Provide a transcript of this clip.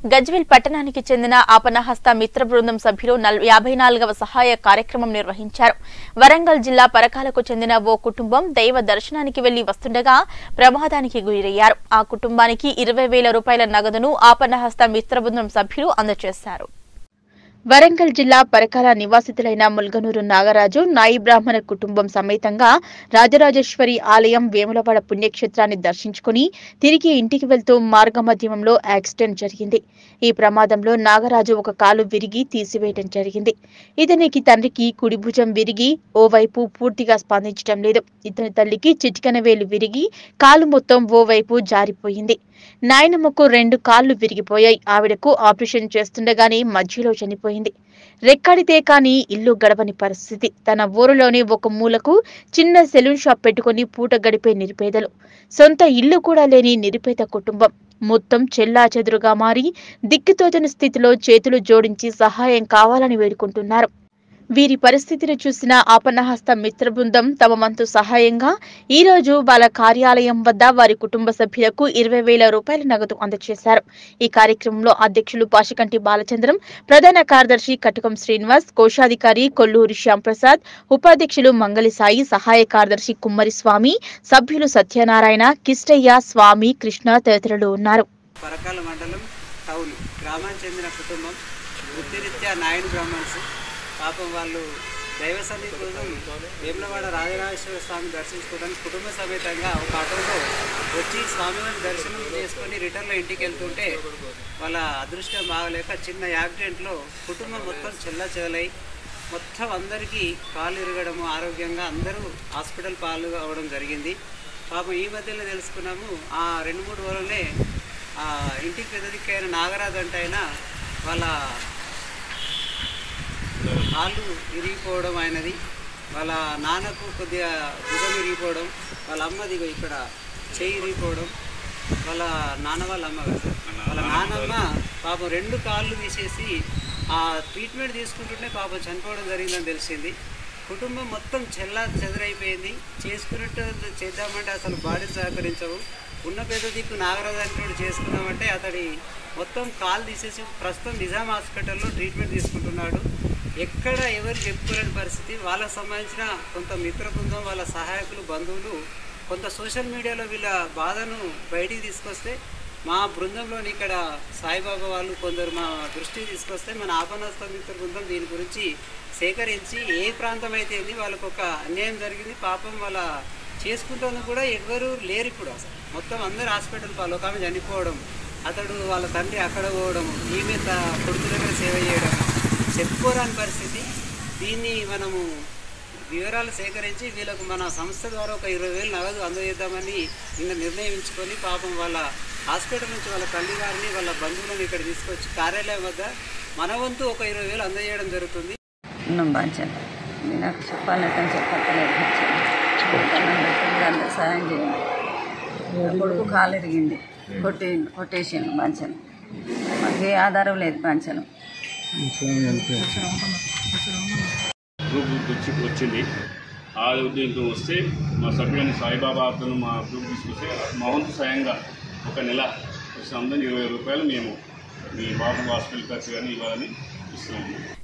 గజ్వేల్ పట్టణానికి చెందిన ఆపనహస్త మిత్ర బృందం సభ్యులు నల్- యాభై నాలుగవ సహాయ కార్యక్రమం నిర్వహించారు వరంగల్ జిల్లా పరకాలకు చెందిన ఓ కుటుంబం దైవ దర్శనానికి వెళ్లి వస్తుండగా ప్రమాదానికి గురయ్యారు ఆ కుటుంబానికి ఇరవై వేల రూపాయల నగదును ఆపనహస్త మిత్ర బృందం సభ్యులు అందజేశారు వరంగల్ జిల్లా పరకాల నివాసితులైన ముల్గనూరు నాగరాజు నాయి బ్రాహ్మణ కుటుంబం సమేతంగా రాజరాజేశ్వరి ఆలయం వేములవాడ పుణ్యక్షేత్రాన్ని దర్శించుకుని తిరిగి ఇంటికి వెళ్తూ మార్గమధ్యమంలో యాక్సిడెంట్ జరిగింది ఈ ప్రమాదంలో నాగరాజు ఒక కాలు విరిగి తీసివేయడం జరిగింది ఇతనికి తండ్రికి కుడి భుజం విరిగి ఓవైపు పూర్తిగా స్పందించడం లేదు ఇతని తల్లికి చిటికన వేలు విరిగి కాలు మొత్తం ఓవైపు జారిపోయింది నాయనమ్మకు రెండు కాళ్లు విరిగిపోయాయి ఆవిడకు ఆపరేషన్ చేస్తుండగానే మధ్యలో చనిపోయింది రెక్కడితే కాని ఇల్లు గడవని పరిస్థితి తన ఊరిలోని ఒక మూలకు చిన్న సెలూన్ షాప్ పెట్టుకుని పూట గడిపే నిరుపేదలు సొంత ఇల్లు కూడా లేని నిరుపేద కుటుంబం మొత్తం చెల్లా చెదురుగా మారి దిక్కుతోచని స్థితిలో చేతులు జోడించి సహాయం కావాలని వేడుకుంటున్నారు వీరి పరిస్థితిని చూసిన ఆపన్నహస్త మిత్ర బృందం తమ వంతు సహాయంగా ఈ రోజు వాళ్ళ కార్యాలయం వద్ద వారి కుటుంబ సభ్యులకు ఇరవై వేల రూపాయల నగదు అందజేశారు ఈ కార్యక్రమంలో అధ్యక్షులు పాషకంటి బాలచంద్రం ప్రధాన కార్యదర్శి కటకం శ్రీనివాస్ కోశాధికారి కొల్లూరి శ్యాంప్రసాద్ ఉపాధ్యక్షులు మంగళి సాయి సహాయ కార్యదర్శి కుమ్మరి స్వామి సభ్యులు సత్యనారాయణ కిష్టయ్య స్వామి కృష్ణ తదితరులు ఉన్నారు పరకాల మండలం టౌన్ గ్రామానికి చెందిన కుటుంబం వృత్తిరీత్యా నాయన బ్రాహ్మణ్స్ పాపం వాళ్ళు దైవ సన్నిధి కోసం వేములవాడ రాజరాజేశ్వర స్వామి దర్శించుకోవడానికి కుటుంబ సమేతంగా ఒక ఆటోలో వచ్చి స్వామివారిని దర్శనం చేసుకొని రిటర్న్లో ఇంటికి వెళ్తుంటే వాళ్ళ అదృష్టం బాగలేక చిన్న యాక్సిడెంట్లో కుటుంబం మొత్తం చెల్ల చెలై మొత్తం అందరికీ కాలు ఇరగడము ఆరోగ్యంగా అందరూ హాస్పిటల్ పాలు అవ్వడం జరిగింది పాపం ఈ మధ్యలో తెలుసుకున్నాము ఆ రెండు మూడు రోజులనే ఆ ఇంటికి పెద్ద దిక్కైన నాగరాజు అంటే ఆయన వాళ్ళ కాళ్ళు ఇరిగిపోవడం ఆయనది వాళ్ళ నాన్నకు కొద్దిగా భుజం ఇరిగిపోవడం వాళ్ళ అమ్మది ఇగో ఇక్కడ చెయ్యి ఇరిగిపోవడం వాళ్ళ నాన్న వాళ్ళ అమ్మ కదా సార్ వాళ్ళ నాన్నమ్మ పాపం రెండు కాళ్ళు తీసేసి ఆ ట్రీట్మెంట్ తీసుకుంటుంటే పాపం చనిపోవడం జరిగిందని తెలిసింది కుటుంబం మొత్తం చెల్లా చెదరైపోయింది చేసుకున్నట్టు చేద్దామంటే అసలు బాడీ సహకరించవు ఉన్న పెద్ద దిక్కు నాగరాజు అంటోడు చేసుకున్నామంటే అతడి మొత్తం కాలు తీసేసి ప్రస్తుతం నిజాం హాస్పిటల్లో ట్రీట్మెంట్ తీసుకుంటున్నాడు ఎక్కడ ఎవరు చెప్పుకోలేని పరిస్థితి వాళ్ళకు సంబంధించిన కొంత మిత్ర బృందం వాళ్ళ సహాయకులు బంధువులు కొంత సోషల్ మీడియాలో వీళ్ళ బాధను బయటికి తీసుకొస్తే మా బృందంలోని ఇక్కడ సాయిబాబా వాళ్ళు కొందరు మా దృష్టికి తీసుకొస్తే మన ఆపనస్త మిత్ర బృందం దీని గురించి సేకరించి ఏ ప్రాంతం అయితే ఏంది వాళ్ళకు ఒక అన్యాయం జరిగింది పాపం వాళ్ళ చేసుకుంటాను కూడా ఎవరు లేరు ఇప్పుడు అసలు మొత్తం అందరు హాస్పిటల్ పాలు ఒక ఆమె చనిపోవడం అతడు వాళ్ళ తండ్రి అక్కడ పోవడం ఈమె త- కొడుకు దగ్గర సేవ చేయడం చెప్పుకోరాని పరిస్థితి దీన్ని మనము వివరాలు సేకరించి వీళ్ళకు మన సంస్థ ద్వారా ఒక ఇరవై వేలు నగదు అందజేద్దామని నిన్న నిర్ణయించుకొని పాపం వాళ్ళ హాస్పిటల్ నుంచి వాళ్ళ తల్లి గారిని వాళ్ళ బంధువులను ఇక్కడ తీసుకొచ్చి కార్యాలయం వద్ద మన వంతు ఒక ఇరవై వేలు అందజేయడం జరుగుతుంది ఉన్నాం బాంచాను నేను నాకు చెప్పాలంటే చెప్పలేదు అందరూ సహాయం చేయండి నా కొడుకు కాలు ఇరిగింది కొట్టి కొట్టేసాను బాంచాను మాకు ఏ ఆధారం లేదు బాంచాను గ్రూప్ వచ్చి వచ్చింది ఆ దీంతో వస్తే మా సభ్యుని సాయిబాబా అతను మా గ్రూప్ తీసుకొస్తే మా వంతు స్వయంగా ఒక నెల వచ్చిన అందరం ఇరవై రూపాయలు మేము మీ బాబు హాస్పిటల్ ఖర్చు కానీ ఇవ్వాలని ఇస్తున్నాము